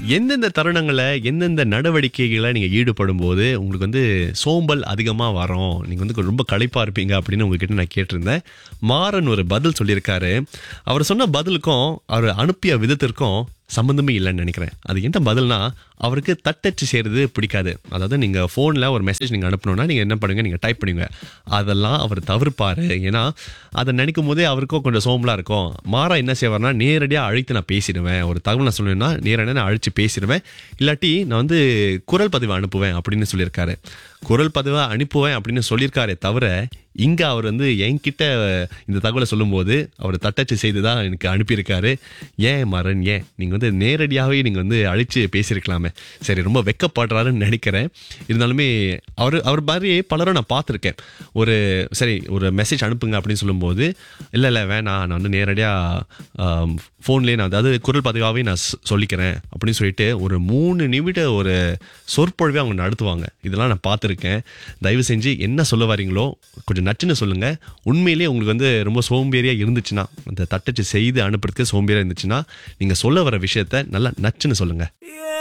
எந்தெந்த தருணங்களை எந்தெந்த நடவடிக்கைகளை நீங்க ஈடுபடும் போது உங்களுக்கு வந்து சோம்பல் அதிகமா வரும் நீங்க வந்து ரொம்ப களைப்பா இருப்பீங்க அப்படின்னு உங்ககிட்ட நான் கேட்டிருந்தேன் மாறன் ஒரு பதில் சொல்லியிருக்காரு அவர் சொன்ன பதிலுக்கும் அவர் அனுப்பிய விதத்திற்கும் சம்பந்தமே இல்லைன்னு நினைக்கிறேன் அது என்ன பதில்னா அவருக்கு தட்டச்சு செய்கிறது பிடிக்காது அதாவது நீங்கள் ஃபோனில் ஒரு மெசேஜ் நீங்கள் அனுப்பணும்னா நீங்கள் என்ன பண்ணுங்க நீங்கள் டைப் பண்ணுங்க அதெல்லாம் அவர் தவிர்ப்பார் ஏன்னா அதை நினைக்கும் போதே அவருக்கும் கொஞ்சம் சோம்பலாக இருக்கும் மாறா என்ன செய்வார்னா நேரடியாக அழைத்து நான் பேசிடுவேன் ஒரு தகவல் நான் சொல்லணும்னா நேரடியாக நான் அழைச்சு பேசிடுவேன் இல்லாட்டி நான் வந்து குரல் பதிவு அனுப்புவேன் அப்படின்னு சொல்லியிருக்காரு குரல் பதிவை அனுப்புவேன் அப்படின்னு சொல்லியிருக்காரே தவிர இங்க அவர் வந்து என்கிட்ட இந்த தகவலை சொல்லும்போது அவர் தட்டச்சு செய்து தான் எனக்கு அனுப்பியிருக்காரு ஏன் மரன் ஏன் நீங்க வந்து நேரடியாகவே நீங்க வந்து அழிச்சு பேசியிருக்கலாமே சரி ரொம்ப வெக்கப்படுறாருன்னு நினைக்கிறேன் இருந்தாலுமே அவர் அவர் மாதிரி பலரும் நான் பார்த்துருக்கேன் ஒரு சரி ஒரு மெசேஜ் அனுப்புங்க அப்படின்னு சொல்லும்போது இல்லை இல்லை வேணாம் நான் வந்து நேரடியாக ஃபோன்லேயே நான் அதாவது குரல் பதிவாகவே நான் சொ- சொல்லிக்கிறேன் அப்படின்னு சொல்லிட்டு ஒரு மூணு நிமிட ஒரு சொற்பொழிவே அவங்க நடத்துவாங்க இதெல்லாம் நான் பார்த்துருக்கேன் தயவு செஞ்சு என்ன சொல்ல வரீங்களோ கொஞ்சம் நச்சுன்னு சொல்லுங்க உண்மையிலேயே உங்களுக்கு வந்து ரொம்ப சோம்பேறியா இருந்துச்சுன்னா அந்த தட்டச்சு செய்து அனுப்புறதுக்கு சோம்பேறியா இருந்துச்சுன்னா நீங்க சொல்ல வர விஷயத்த நல்லா நச்சுன்னு சொல்லுங்க Yeah.